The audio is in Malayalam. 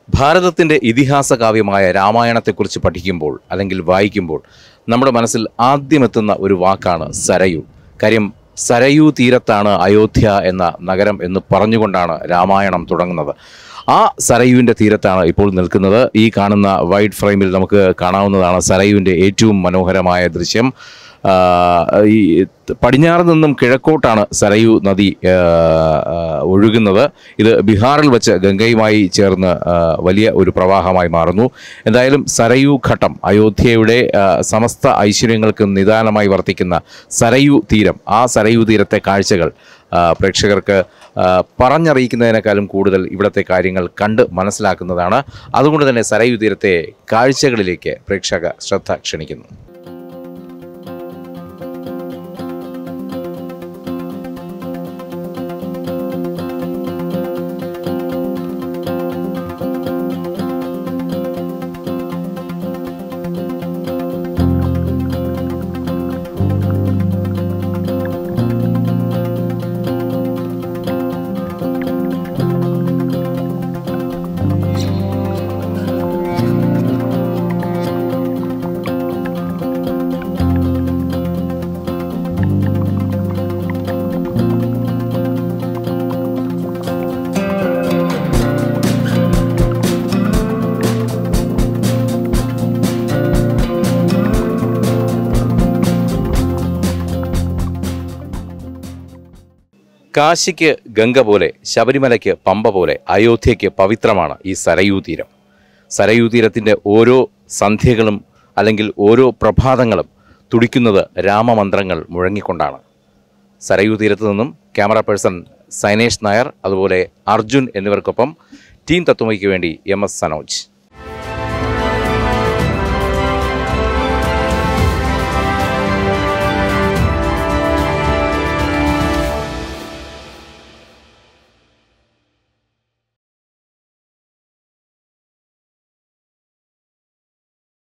ഭാരതത്തിൻ്റെ ഇതിഹാസ കാവ്യമായ രാമായണത്തെക്കുറിച്ച് പഠിക്കുമ്പോൾ അല്ലെങ്കിൽ വായിക്കുമ്പോൾ നമ്മുടെ മനസ്സിൽ ആദ്യമെത്തുന്ന ഒരു വാക്കാണ് സരയു കാര്യം സരയു തീരത്താണ് അയോധ്യ എന്ന നഗരം എന്ന് പറഞ്ഞുകൊണ്ടാണ് രാമായണം തുടങ്ങുന്നത് ആ സരയുവിൻ്റെ തീരത്താണ് ഇപ്പോൾ നിൽക്കുന്നത് ഈ കാണുന്ന വൈഡ് ഫ്രെയിമിൽ നമുക്ക് കാണാവുന്നതാണ് സരയുവിൻ്റെ ഏറ്റവും മനോഹരമായ ദൃശ്യം ആ, ഈ പടിഞ്ഞാറ് നിന്നും കിഴക്കോട്ടാണ് സരയു നദി ആ, ആ, ഒഴുകുന്നത് ഇത് ബീഹാറിൽ വെച്ച് ഗംഗയുമായി ചേർന്ന് ആ, വലിയ ഒരു പ്രവാഹമായി മാറുന്നു എന്തായാലും സരയു ഘട്ടം അയോധ്യയുടെ ആ, സമസ്ത ഐശ്വര്യങ്ങൾക്കും നിദാനമായി വർത്തിക്കുന്ന സരയു തീരം ആ സരയു തീരത്തെ കാഴ്ചകൾ ആ, പ്രേക്ഷകർക്ക് ആ, പറഞ്ഞറിയിക്കുന്നതിനേക്കാളും കൂടുതൽ ഇവിടുത്തെ കാര്യങ്ങൾ കണ്ട് മനസ്സിലാക്കുന്നതാണ് അതുകൊണ്ട് തന്നെ സരയു തീരത്തെ കാഴ്ചകളിലേക്ക് പ്രേക്ഷക ശ്രദ്ധ ക്ഷണിക്കുന്നു കാശിക്ക് ഗംഗ പോലെ ശബരിമലയ്ക്ക് പമ്പ പോലെ അയോധ്യയ്ക്ക് പവിത്രമാണ് ഈ സരയൂ തീരം സരയൂ തീരത്തിൻ്റെ ഓരോ സന്ധ്യകളും അല്ലെങ്കിൽ ഓരോ പ്രഭാതങ്ങളും തുടിക്കുന്നത് രാമമന്ത്രങ്ങൾ മുഴങ്ങിക്കൊണ്ടാണ് സരയൂ തീരത്ത് നിന്നും ക്യാമറ പേഴ്സൺ സൈനേഷ് നായർ അതുപോലെ അർജുൻ എന്നിവർക്കൊപ്പം ടീം തത്വമയ്ക്ക് വേണ്ടി എം എസ് സനോജ്